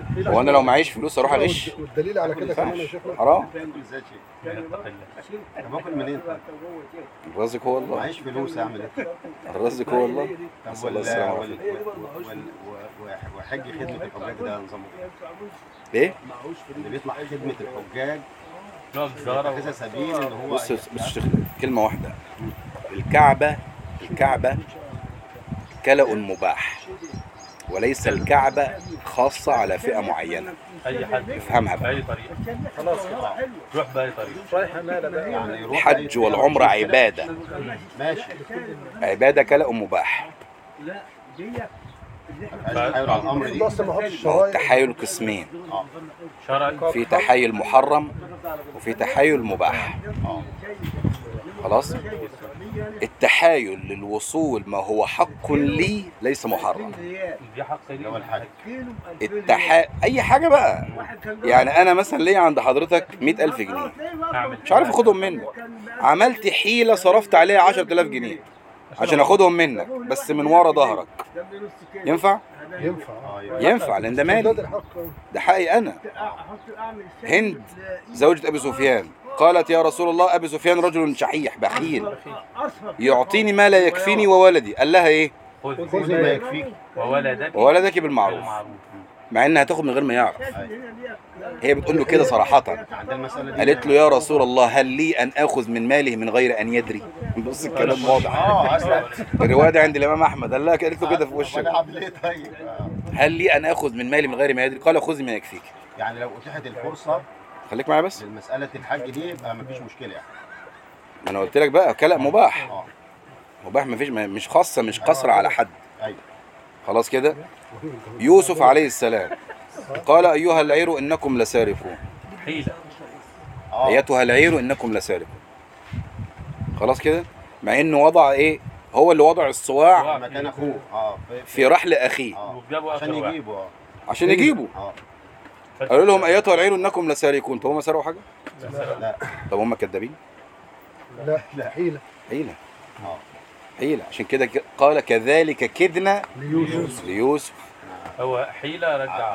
هو انا لو معيش فلوس اروح اغش والدليل على كده كمان يا ينفعش. شيخنا حرام ازاي شيء يتق الله طب باكل منين طيب؟ الرزق هو الله معيش فلوس اعمل ايه؟ الرزق هو الله طب نسأل الله وال السلامة وال والعافية. وال- وال- وحج خدمة الحجاج ده نظامه ايه؟ ايه اللي بيطلع خدمة الحجاج يقعد زياره كذا سبيل ان هو بص بص يا شيخ، كلمة واحدة الكعبة الكعبة كلأ مباح وليس الكعبة خاصة على فئة معينة اي حد افهمها بقى باي طريقه خلاص كده تروح باي طريقه رايح عماله بقى يعني يروح الحج أي- والعمرة عبادة ماشي عبادة كلأ مباح هيحاول على الامر دي ده اصلا ما حطش ما هو الشرايط التحايل قسمين اه شرعي في تحايل محرم وفي تحايل مباح اه خلاص التحايل للوصول ما هو حق لي ليس محرم دي حق لي اللي هو الحج التحا اي حاجه بقى يعني انا مثلا ليا عند حضرتك مئة ألف جنيه اعمل مش عارف اخدهم منك عملت حيله صرفت عليها 10000 جنيه عشان اخدهم منك بس من ورا ظهرك ينفع ينفع اه يبقى ينفع لان ده ده مالي الحق ده حقي انا هند زوجة ابي سفيان قالت يا رسول الله ابي سفيان رجل شحيح بخيل يعطيني ما لا يكفيني وولدي قال لها ايه خذ خذ ما يكفيك وولدك وولدك بالمعروف بالمعروف مع انها هتاخد من غير ما يعرف هي بتقول له كده صراحه عند المسألة دي قالت له يا رسول الله هل لي ان اخذ من ماله من غير ان يدري بص الكلام واضح اه اصلا الروايه دي عند الامام احمد قال لها قالت له كده في طب وشه انا اعمل ايه طيب؟ آه. هل لي ان اخذ من مالي من غير ما يدري قال خذ ما يكفيك يعني لو اتيحت الفرصة خليك معايا بس للمسألة الحج دي يبقى مفيش مشكلة يعني ما انا قلت لك بقى كلام مباح اه مباح مفيش ما- مش خاصه مش قصر على حد ايوه خلاص كده يوسف عليه السلام قال ايها العير انكم لسارقون حيله اه ايتها العير انكم لسارقون خلاص كده مع انه وضع ايه هو اللي وضع الصواع مكان اخوه اه في, في رحل اخيه اه وجابوا عشان اخر واحد يجيبه اه عشان يجيبوا اه قالوا لهم ايتها العير انكم لسارقون طب هم سرقوا حاجه لا طب هم كدابين لا لا حيله حيله اه حيله عشان كده ك- قال كذلك كدنا ليوسف ليوسف هو حيله رجع